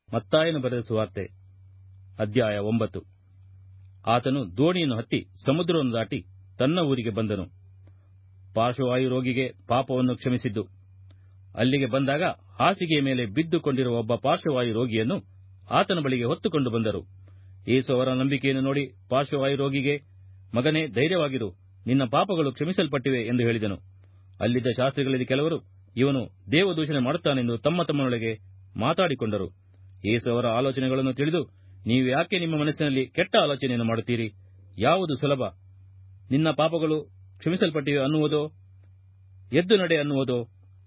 ಮತ್ತಾಯನು ಬರೆದ ಸುವಾರ್ತೆ ಅಧ್ಯಾಯ ಒಂಬತ್ತು ಆತನು ದೋಣಿಯನ್ನು ಹತ್ತಿ ಸಮುದ್ರವನ್ನು ದಾಟಿ ತನ್ನ ಊರಿಗೆ ಬಂದನು ಪಾರ್ಶ್ವವಾಯು ರೋಗಿಗೆ ಪಾಪವನ್ನು ಕ್ಷಮಿಸಿದ್ದು ಅಲ್ಲಿಗೆ ಬಂದಾಗ ಹಾಸಿಗೆಯ ಮೇಲೆ ಬಿದ್ದುಕೊಂಡಿರುವ ಒಬ್ಬ ಪಾರ್ಶ್ವವಾಯು ರೋಗಿಯನ್ನು ಆತನ ಬಳಿಗೆ ಹೊತ್ತುಕೊಂಡು ಬಂದರು ಯೇಸು ಅವರ ನಂಬಿಕೆಯನ್ನು ನೋಡಿ ಪಾರ್ಶ್ವವಾಯು ರೋಗಿಗೆ ಮಗನೇ ಧೈರ್ಯವಾಗಿರು ನಿನ್ನ ಪಾಪಗಳು ಕ್ಷಮಿಸಲ್ಪಟ್ಟಿವೆ ಎಂದು ಹೇಳಿದನು ಅಲ್ಲಿದ್ದ ಶಾಸ್ತ್ರಿಗಳಲ್ಲಿ ಕೆಲವರು ಇವನು ದೇವದೂಷಣೆ ಮಾಡುತ್ತಾನೆಂದು ತಮ್ಮ ತಮ್ಮನೊಳಗೆ ಮಾತಾಡಿಕೊಂಡರು ಯೇಸು ಅವರ ಆಲೋಚನೆಗಳನ್ನು ತಿಳಿದು ನೀವು ಯಾಕೆ ನಿಮ್ಮ ಮನಸ್ಸಿನಲ್ಲಿ ಕೆಟ್ಟ ಆಲೋಚನೆಯನ್ನು ಮಾಡುತ್ತೀರಿ ಯಾವುದು ಸುಲಭ ನಿನ್ನ ಪಾಪಗಳು ಕ್ಷಮಿಸಲ್ಪಟ್ಟಿವೆ ಅನ್ನುವುದೋ ಎದ್ದು ನಡೆ ಅನ್ನುವುದೋ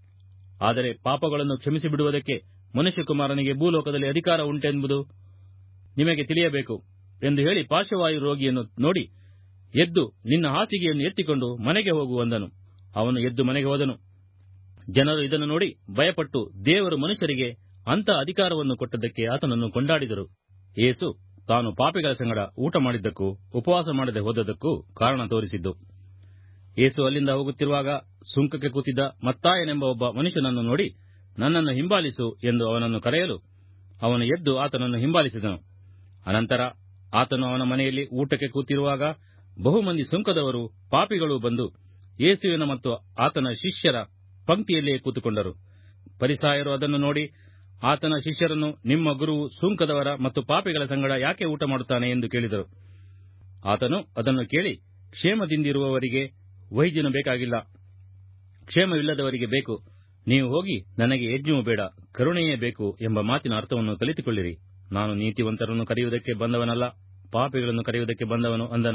ಆದರೆ ಪಾಪಗಳನ್ನು ಕ್ಷಮಿಸಿಬಿಡುವುದಕ್ಕೆ ಮನುಷ್ಯಕುಮಾರನಿಗೆ ಭೂಲೋಕದಲ್ಲಿ ಅಧಿಕಾರ ಉಂಟೆಂಬುದು ನಿಮಗೆ ತಿಳಿಯಬೇಕು ಎಂದು ಹೇಳಿ ಪಾರ್ಶ್ವವಾಯು ರೋಗಿಯನ್ನು ನೋಡಿ ಎದ್ದು ನಿನ್ನ ಹಾಸಿಗೆಯನ್ನು ಎತ್ತಿಕೊಂಡು ಮನೆಗೆ ಹೋಗು ಅಂದನು ಅವನು ಎದ್ದು ಮನೆಗೆ ಹೋದನು ಜನರು ಇದನ್ನು ನೋಡಿ ಭಯಪಟ್ಟು ದೇವರು ಮನುಷ್ಯರಿಗೆ ಅಂಥ ಅಧಿಕಾರವನ್ನು ಕೊಟ್ಟದ್ದಕ್ಕೆ ಆತನನ್ನು ಕೊಂಡಾಡಿದರು ಯೇಸು ತಾನು ಪಾಪಿಗಳ ಸಂಗಡ ಊಟ ಮಾಡಿದ್ದಕ್ಕೂ ಉಪವಾಸ ಮಾಡದೆ ಹೋದದ್ದಕ್ಕೂ ಕಾರಣ ತೋರಿಸಿದ್ದು ಯೇಸು ಅಲ್ಲಿಂದ ಹೋಗುತ್ತಿರುವಾಗ ಸುಂಕಕ್ಕೆ ಕೂತಿದ್ದ ಮತ್ತಾಯನೆಂಬ ಒಬ್ಬ ಮನುಷ್ಯನನ್ನು ನೋಡಿ ನನ್ನನ್ನು ಹಿಂಬಾಲಿಸು ಎಂದು ಅವನನ್ನು ಕರೆಯಲು ಅವನು ಎದ್ದು ಆತನನ್ನು ಹಿಂಬಾಲಿಸಿದನು ಅನಂತರ ಆತನು ಅವನ ಮನೆಯಲ್ಲಿ ಊಟಕ್ಕೆ ಕೂತಿರುವಾಗ ಬಹುಮಂದಿ ಸುಂಕದವರು ಪಾಪಿಗಳು ಬಂದು ಯೇಸುವಿನ ಮತ್ತು ಆತನ ಶಿಷ್ಯರ ಪಂಕ್ತಿಯಲ್ಲಿಯೇ ಕೂತುಕೊಂಡರು ಪರಿಸಾಯರು ಅದನ್ನು ನೋಡಿ ಆತನ ಶಿಷ್ಯರನ್ನು ನಿಮ್ಮ ಗುರುವು ಸುಂಕದವರ ಮತ್ತು ಪಾಪಿಗಳ ಸಂಗಡ ಯಾಕೆ ಊಟ ಮಾಡುತ್ತಾನೆ ಎಂದು ಕೇಳಿದರು ಆತನು ಅದನ್ನು ಕೇಳಿ ಕ್ಷೇಮದಿಂದಿರುವವರಿಗೆ ವೈದ್ಯನು ಬೇಕಾಗಿಲ್ಲ ಕ್ಷೇಮವಿಲ್ಲದವರಿಗೆ ಬೇಕು ನೀವು ಹೋಗಿ ನನಗೆ ಯಜ್ಞವು ಬೇಡ ಕರುಣೆಯೇ ಬೇಕು ಎಂಬ ಮಾತಿನ ಅರ್ಥವನ್ನು ಕಲಿತುಕೊಳ್ಳಿರಿ ನಾನು ನೀತಿವಂತರನ್ನು ಕರೆಯುವುದಕ್ಕೆ ಬಂದವನಲ್ಲ ಪಾಪಿಗಳನ್ನು ಕರೆಯುವುದಕ್ಕೆ ಬಂದವನು ಅಂದನು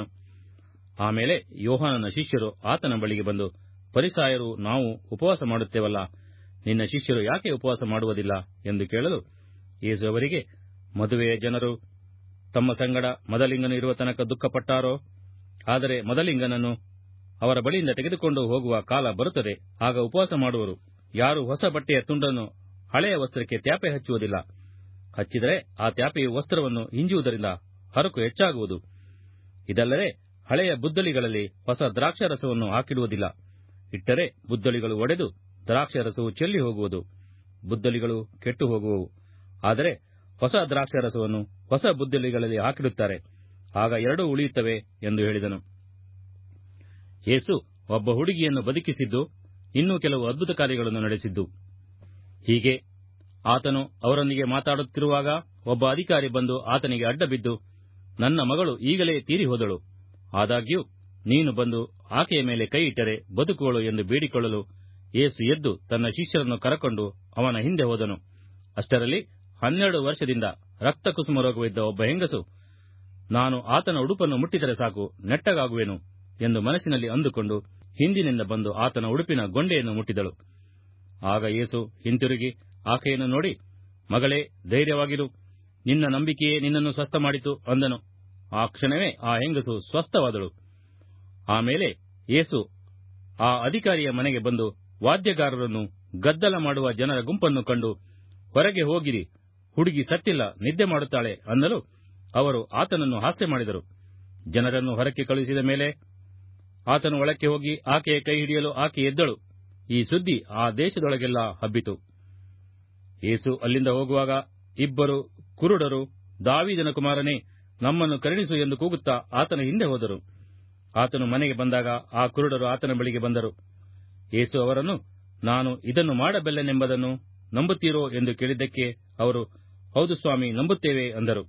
ಆಮೇಲೆ ಯೋಹಾನನ ಶಿಷ್ಯರು ಆತನ ಬಳಿಗೆ ಬಂದು ಪರಿಸಾಯರು ನಾವು ಉಪವಾಸ ಮಾಡುತ್ತೇವಲ್ಲ ನಿನ್ನ ಶಿಷ್ಯರು ಯಾಕೆ ಉಪವಾಸ ಮಾಡುವುದಿಲ್ಲ ಎಂದು ಕೇಳಲು ಯೇಸು ಅವರಿಗೆ ಮದುವೆಯ ಜನರು ತಮ್ಮ ಸಂಗಡ ಮದಲಿಂಗನು ಇರುವ ತನಕ ದುಃಖಪಟ್ಟಾರೋ ಆದರೆ ಮದಲಿಂಗನನ್ನು ಅವರ ಬಳಿಯಿಂದ ತೆಗೆದುಕೊಂಡು ಹೋಗುವ ಕಾಲ ಬರುತ್ತದೆ ಆಗ ಉಪವಾಸ ಮಾಡುವರು ಯಾರು ಹೊಸ ಬಟ್ಟೆಯ ತುಂಡನ್ನು ಹಳೆಯ ವಸ್ತ್ರಕ್ಕೆ ತ್ಯಾಪೆ ಹಚ್ಚುವುದಿಲ್ಲ ಹಚ್ಚಿದರೆ ಆ ತ್ಯಾಪೆಯು ವಸ್ತ್ರವನ್ನು ಹಿಂಜುವುದರಿಂದ ಹರಕು ಹೆಚ್ಚಾಗುವುದು ಇದಲ್ಲದೆ ಹಳೆಯ ಬುದ್ದಲಿಗಳಲ್ಲಿ ಹೊಸ ದ್ರಾಕ್ಷಾರಸವನ್ನು ಹಾಕಿಡುವುದಿಲ್ಲ ಇಟ್ಟರೆ ಬುದ್ದಲಿಗಳು ಒಡೆದು ದ್ರಾಕ್ಷಾರಸವು ಚೆಲ್ಲಿ ಹೋಗುವುದು ಬುದ್ದಲಿಗಳು ಕೆಟ್ಟು ಹೋಗುವವು ಆದರೆ ಹೊಸ ದ್ರಾಕ್ಷಾರಸವನ್ನು ಹೊಸ ಬುದ್ದಲಿಗಳಲ್ಲಿ ಹಾಕಿಡುತ್ತಾರೆ ಆಗ ಎರಡೂ ಉಳಿಯುತ್ತವೆ ಎಂದು ಹೇಳಿದನು ಯೇಸು ಒಬ್ಬ ಹುಡುಗಿಯನ್ನು ಬದುಕಿಸಿದ್ದು ಇನ್ನೂ ಕೆಲವು ಅದ್ಭುತ ಕಾರ್ಯಗಳನ್ನು ನಡೆಸಿದ್ದು ಹೀಗೆ ಆತನು ಅವರೊಂದಿಗೆ ಮಾತಾಡುತ್ತಿರುವಾಗ ಒಬ್ಬ ಅಧಿಕಾರಿ ಬಂದು ಆತನಿಗೆ ಅಡ್ಡಬಿದ್ದು ನನ್ನ ಮಗಳು ಈಗಲೇ ತೀರಿ ಹೋದಳು ಆದಾಗ್ಯೂ ನೀನು ಬಂದು ಆಕೆಯ ಮೇಲೆ ಕೈ ಇಟ್ಟರೆ ಬದುಕುವಳು ಎಂದು ಬೇಡಿಕೊಳ್ಳಲು ಯೇಸು ಎದ್ದು ತನ್ನ ಶಿಷ್ಯರನ್ನು ಕರಕೊಂಡು ಅವನ ಹಿಂದೆ ಹೋದನು ಅಷ್ಟರಲ್ಲಿ ಹನ್ನೆರಡು ವರ್ಷದಿಂದ ರಕ್ತ ಕುಸುಮ ರೋಗವಿದ್ದ ಒಬ್ಬ ಹೆಂಗಸು ನಾನು ಆತನ ಉಡುಪನ್ನು ಮುಟ್ಟಿದರೆ ಸಾಕು ನೆಟ್ಟಗಾಗುವೆನು ಎಂದು ಮನಸ್ಸಿನಲ್ಲಿ ಅಂದುಕೊಂಡು ಹಿಂದಿನಿಂದ ಬಂದು ಆತನ ಉಡುಪಿನ ಗೊಂಡೆಯನ್ನು ಮುಟ್ಟಿದಳು ಆಗ ಯೇಸು ಹಿಂತಿರುಗಿ ಆಕೆಯನ್ನು ನೋಡಿ ಮಗಳೇ ಧೈರ್ಯವಾಗಿರು ನಿನ್ನ ನಂಬಿಕೆಯೇ ನಿನ್ನನ್ನು ಸ್ವಸ್ಥ ಮಾಡಿತು ಅಂದನು ಆ ಕ್ಷಣವೇ ಆ ಹೆಂಗಸು ಸ್ವಸ್ಥವಾದಳು ಆಮೇಲೆ ಯೇಸು ಆ ಅಧಿಕಾರಿಯ ಮನೆಗೆ ಬಂದು ವಾದ್ಯಗಾರರನ್ನು ಗದ್ದಲ ಮಾಡುವ ಜನರ ಗುಂಪನ್ನು ಕಂಡು ಹೊರಗೆ ಹೋಗಿರಿ ಹುಡುಗಿ ಸತ್ತಿಲ್ಲ ನಿದ್ದೆ ಮಾಡುತ್ತಾಳೆ ಅನ್ನಲು ಅವರು ಆತನನ್ನು ಹಾಸ್ಯ ಮಾಡಿದರು ಜನರನ್ನು ಹೊರಕ್ಕೆ ಕಳುಹಿಸಿದ ಮೇಲೆ ಆತನು ಒಳಕ್ಕೆ ಹೋಗಿ ಆಕೆಯ ಕೈ ಹಿಡಿಯಲು ಆಕೆ ಎದ್ದಳು ಈ ಸುದ್ದಿ ಆ ದೇಶದೊಳಗೆಲ್ಲ ಹಬ್ಬಿತು ಯೇಸು ಅಲ್ಲಿಂದ ಹೋಗುವಾಗ ಇಬ್ಬರು ಕುರುಡರು ದಾವೀದನ ಕುಮಾರನೇ ನಮ್ಮನ್ನು ಕರುಣಿಸು ಎಂದು ಕೂಗುತ್ತಾ ಆತನ ಹಿಂದೆ ಹೋದರು ಆತನು ಮನೆಗೆ ಬಂದಾಗ ಆ ಕುರುಡರು ಆತನ ಬಳಿಗೆ ಬಂದರು ಯೇಸು ಅವರನ್ನು ನಾನು ಇದನ್ನು ಮಾಡಬಲ್ಲೆನೆಂಬುದನ್ನು ನಂಬುತ್ತೀರೋ ಎಂದು ಕೇಳಿದ್ದಕ್ಕೆ ಅವರು ಹೌದು ಸ್ವಾಮಿ ನಂಬುತ್ತೇವೆ ಅಂದರು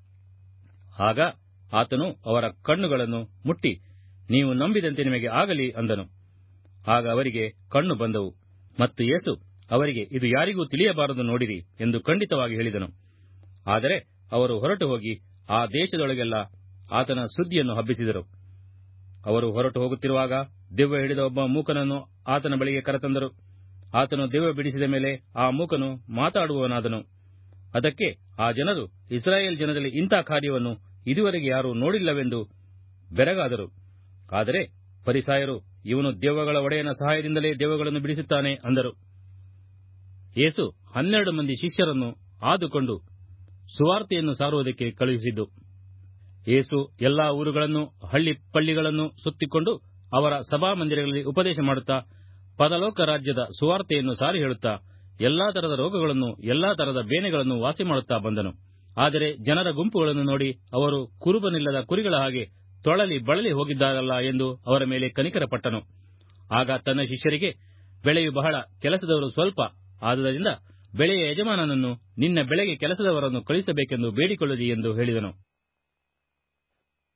ಆಗ ಆತನು ಅವರ ಕಣ್ಣುಗಳನ್ನು ಮುಟ್ಟಿ ನೀವು ನಂಬಿದಂತೆ ನಿಮಗೆ ಆಗಲಿ ಅಂದನು ಆಗ ಅವರಿಗೆ ಕಣ್ಣು ಬಂದವು ಮತ್ತು ಯೇಸು ಅವರಿಗೆ ಇದು ಯಾರಿಗೂ ತಿಳಿಯಬಾರದು ನೋಡಿರಿ ಎಂದು ಖಂಡಿತವಾಗಿ ಹೇಳಿದನು ಆದರೆ ಅವರು ಹೊರಟು ಹೋಗಿ ಆ ದೇಶದೊಳಗೆಲ್ಲ ಆತನ ಸುದ್ದಿಯನ್ನು ಹಬ್ಬಿಸಿದರು ಅವರು ಹೊರಟು ಹೋಗುತ್ತಿರುವಾಗ ದೆವ್ವ ಹಿಡಿದ ಒಬ್ಬ ಮೂಕನನ್ನು ಆತನ ಬಳಿಗೆ ಕರೆತಂದರು ಆತನು ದೆವ್ವ ಬಿಡಿಸಿದ ಮೇಲೆ ಆ ಮೂಕನು ಮಾತಾಡುವವನಾದನು ಅದಕ್ಕೆ ಆ ಜನರು ಇಸ್ರಾಯೇಲ್ ಜನರಲ್ಲಿ ಇಂಥ ಕಾರ್ಯವನ್ನು ಇದುವರೆಗೆ ಯಾರೂ ನೋಡಿಲ್ಲವೆಂದು ಬೆರಗಾದರು ಆದರೆ ಪರಿಸಾಯರು ಇವನು ದೆವ್ವಗಳ ಒಡೆಯನ ಸಹಾಯದಿಂದಲೇ ದೆವ್ವಗಳನ್ನು ಬಿಡಿಸುತ್ತಾನೆ ಅಂದರು ಯೇಸು ಹನ್ನೆರಡು ಮಂದಿ ಶಿಷ್ಯರನ್ನು ಆದುಕೊಂಡು ಸುವಾರ್ತೆಯನ್ನು ಸಾರುವುದಕ್ಕೆ ಕಳುಹಿಸಿದ್ದು ಯೇಸು ಎಲ್ಲಾ ಊರುಗಳನ್ನು ಹಳ್ಳಿ ಪಳ್ಳಿಗಳನ್ನು ಸುತ್ತಿಕೊಂಡು ಅವರ ಸಭಾಮಂದಿರಗಳಲ್ಲಿ ಉಪದೇಶ ಮಾಡುತ್ತಾ ಪರಲೋಕ ರಾಜ್ಯದ ಸುವಾರ್ತೆಯನ್ನು ಸಾರಿ ಹೇಳುತ್ತಾ ಎಲ್ಲಾ ತರದ ರೋಗಗಳನ್ನು ಎಲ್ಲಾ ತರದ ಬೇನೆಗಳನ್ನು ವಾಸಿ ಮಾಡುತ್ತಾ ಬಂದನು ಆದರೆ ಜನರ ಗುಂಪುಗಳನ್ನು ನೋಡಿ ಅವರು ಕುರುಬನಿಲ್ಲದ ಕುರಿಗಳ ಹಾಗೆ ತೊಳಲಿ ಬಳಲಿ ಹೋಗಿದ್ದಾರಲ್ಲ ಎಂದು ಅವರ ಮೇಲೆ ಕನಿಕರಪಟ್ಟನು ಆಗ ತನ್ನ ಶಿಷ್ಯರಿಗೆ ಬೆಳೆಯು ಬಹಳ ಕೆಲಸದವರು ಸ್ವಲ್ಪ ಆದುದರಿಂದ ಬೆಳೆಯ ಯಜಮಾನನನ್ನು ನಿನ್ನ ಬೆಳೆಗೆ ಕೆಲಸದವರನ್ನು ಕಳಿಸಬೇಕೆಂದು ಬೇಡಿಕೊಳ್ಳಿರಿ ಎಂದು ಹೇಳಿದನು